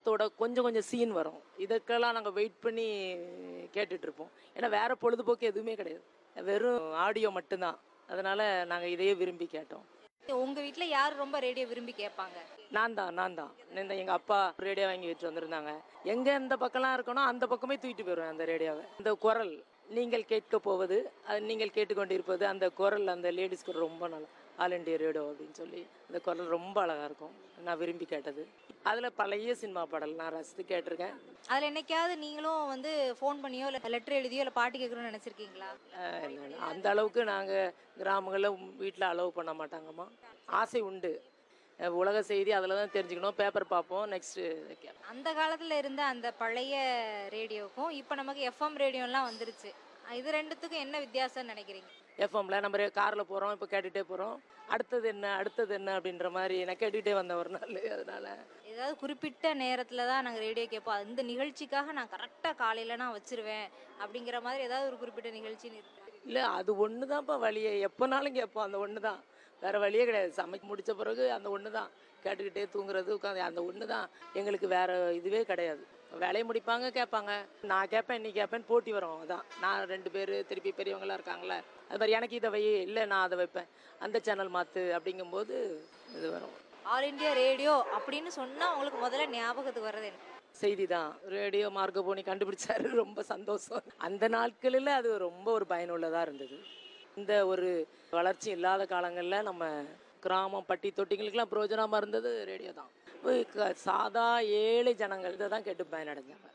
படத்தோட கொஞ்சம் கொஞ்சம் சீன் வரும் இதுக்கெல்லாம் நாங்கள் வெயிட் பண்ணி கேட்டுட்டு இருப்போம் ஏன்னா வேற பொழுதுபோக்கு எதுவுமே கிடையாது வெறும் ஆடியோ மட்டும்தான் அதனால நாங்கள் இதையே விரும்பி கேட்டோம் உங்க வீட்ல யார் ரொம்ப ரேடியோ விரும்பி கேட்பாங்க நான் தான் நான் தான் இந்த எங்கள் அப்பா ரேடியோ வாங்கி வச்சு வந்திருந்தாங்க எங்கே இந்த பக்கம்லாம் இருக்கணும் அந்த பக்கமே தூக்கிட்டு போயிடுவேன் அந்த ரேடியோவை இந்த குரல் நீங்கள் கேட்க போவது அது நீங்கள் கேட்டுக்கொண்டிருப்பது அந்த குரல் அந்த லேடிஸ் குரல் ரொம்ப நல்லா ஆல் இண்டியா ரேடியோ அப்படின்னு சொல்லி அந்த குரல் ரொம்ப அழகாக இருக்கும் நான் விரும்பி கேட்டது அதில் பழைய சினிமா பாடல் நான் ரசித்து கேட்டிருக்கேன் அதுல என்னைக்காவது நீங்களும் வந்து ஃபோன் பண்ணியோ இல்ல லெட்டர் எழுதியோ இல்ல பாட்டு கேட்கணும்னு நினைச்சிருக்கீங்களா அஹ் இல்ல, அந்த அளவுக்கு நாங்கள் கிராமங்களில் வீட்டில் அலோவ் பண்ண மாட்டாங்கம்மா ஆசை உண்டு அஹ் உலக செய்தி அதில் தான் தெரிஞ்சுக்கணும் பேப்பர் பார்ப்போம் நெக்ஸ்ட்டு அந்த காலத்துல இருந்த அந்த பழைய ரேடியோக்கும் இப்போ நமக்கு எஃப்எம் ரேடியோலாம் வந்துருச்சு இது ரெண்டுத்துக்கும் என்ன வித்தியாசம்னு நினைக்கிறீங்க எஃப்எம்ல நம்ம காரில் போகிறோம் இப்போ கேட்டுகிட்டே போகிறோம் அடுத்தது என்ன அடுத்தது என்ன அப்படின்ற மாதிரி நான் கேட்டுக்கிட்டே வந்தேன் ஒரு நாள் அதனால ஏதாவது குறிப்பிட்ட நேரத்துல தான் நாங்கள் ரேடியோ கேட்போம் இந்த நிகழ்ச்சிக்காக நான் கரெக்டாக காலையில நான் வச்சிருவேன் அப்படிங்கிற மாதிரி ஏதாவது ஒரு குறிப்பிட்ட நிகழ்ச்சின்னு இருக்கு இல்லை அது ஒன்று தான்ப்பா வழியே எப்போனாலும் கேட்போம் அந்த ஒன்று தான் வேறு வழியே கிடையாது சமைக்க முடித்த பிறகு அந்த ஒன்று தான் கேட்டுக்கிட்டே தூங்குறது உட்காந்து அந்த ஒன்று தான் எங்களுக்கு வேறு இதுவே கிடையாது வேலையை முடிப்பாங்க கேட்பாங்க நான் கேட்பேன் நீ கேட்பேன் போட்டி வரும் அதான் நான் ரெண்டு பேர் திருப்பி பெரியவங்களாம் இருக்காங்களே அது மாதிரி எனக்கு இதை வை இல்லை நான் அதை வைப்பேன் அந்த சேனல் மாற்று அப்படிங்கும்போது இது வரும் ஆல் இந்தியா ரேடியோ அப்படின்னு சொன்னா உங்களுக்கு முதல்ல ஞாபகத்துக்கு வர்றது என்ன செய்தி தான் ரேடியோ மார்க்கபோனி கண்டுபிடிச்சாரு ரொம்ப சந்தோஷம் அந்த நாட்களில் அது ரொம்ப ஒரு பயனுள்ளதாக இருந்தது இந்த ஒரு வளர்ச்சி இல்லாத காலங்களில் நம்ம கிராமம் பட்டி தொட்டிங்களுக்கெல்லாம் பிரயோஜனமாக இருந்தது ரேடியோ தான் இப்ப க- சாதா ஏழை ஜனங்கள் இதை தான் கேட்டு பயனடைஞ்சாங்க